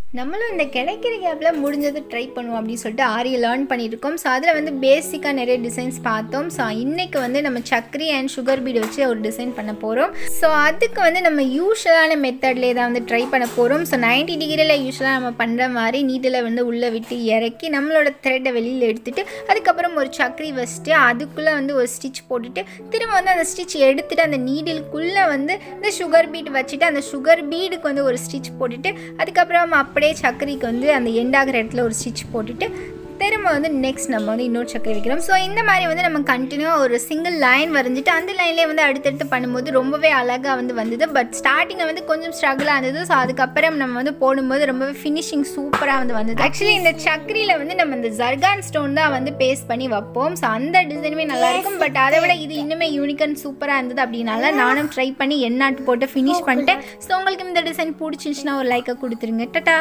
நம்மளும் இந்த கிடைக்கிற கேப்பில் முடிஞ்சதை ட்ரை பண்ணுவோம் அப்படின்னு சொல்லிட்டு ஆரிய லேர்ன் பண்ணியிருக்கோம் ஸோ அதில் வந்து பேசிக்காக நிறைய டிசைன்ஸ் பார்த்தோம் ஸோ இன்றைக்கி வந்து நம்ம சக்கரி அண்ட் சுகர் பீடு வச்சு ஒரு டிசைன் பண்ண போகிறோம் ஸோ அதுக்கு வந்து நம்ம யூஸ்வலான மெத்தட்லேயே தான் வந்து ட்ரை பண்ண போகிறோம் ஸோ 90 டிகிரியில் யூஸ்வலாக நம்ம பண்ணுற மாதிரி நீட்டில் வந்து உள்ளே விட்டு இறக்கி நம்மளோட த்ரெட்டை வெளியில் எடுத்துட்டு அதுக்கப்புறம் ஒரு சக்கரி வச்சுட்டு அதுக்குள்ளே வந்து ஒரு ஸ்டிச் போட்டுட்டு திரும்ப வந்து அந்த ஸ்டிச் எடுத்துட்டு அந்த நீடிலுக்குள்ளே வந்து இந்த சுகர் பீட் வச்சுட்டு அந்த சுகர் பீடுக்கு வந்து ஒரு ஸ்டிச் போட்டுட்டு அதுக்கப்புறம் அப்படியே சக்கரைக்கு வந்து அந்த எண்டாகிற இடத்துல ஒரு ஸ்டிச் போட்டுட்டு திரும்ப வந்து நெக்ஸ்ட் நம்ம வந்து இன்னொரு சக்கரை வைக்கிறோம் ஸோ இந்த மாதிரி வந்து நம்ம கண்டினியூவாக ஒரு சிங்கிள் லைன் வரைஞ்சிட்டு அந்த லைன்லேயே வந்து அடுத்தடுத்து பண்ணும்போது ரொம்பவே அழகாக வந்து வந்தது பட் ஸ்டார்டிங்கில் வந்து கொஞ்சம் ஸ்ட்ரகிளாக இருந்தது ஸோ அதுக்கப்புறம் நம்ம வந்து போடும்போது ரொம்பவே ஃபினிஷிங் சூப்பராக வந்து வந்தது ஆக்சுவலி இந்த சக்கரியில் வந்து நம்ம இந்த ஜர்கான் ஸ்டோன் தான் வந்து பேஸ்ட் பண்ணி வைப்போம் ஸோ அந்த டிசைனுமே நல்லா இருக்கும் பட் அதை விட இது இன்னுமே யூனிக் அண்ட் சூப்பராக இருந்தது அப்படின்னால நானும் ட்ரை பண்ணி எண்ணாட்டு போட்டு ஃபினிஷ் பண்ணிட்டேன் ஸோ உங்களுக்கு இந்த டிசைன் பிடிச்சிருந்துச்சுன்னா ஒரு லைக்கை கொடுத்துருங்க டட்டா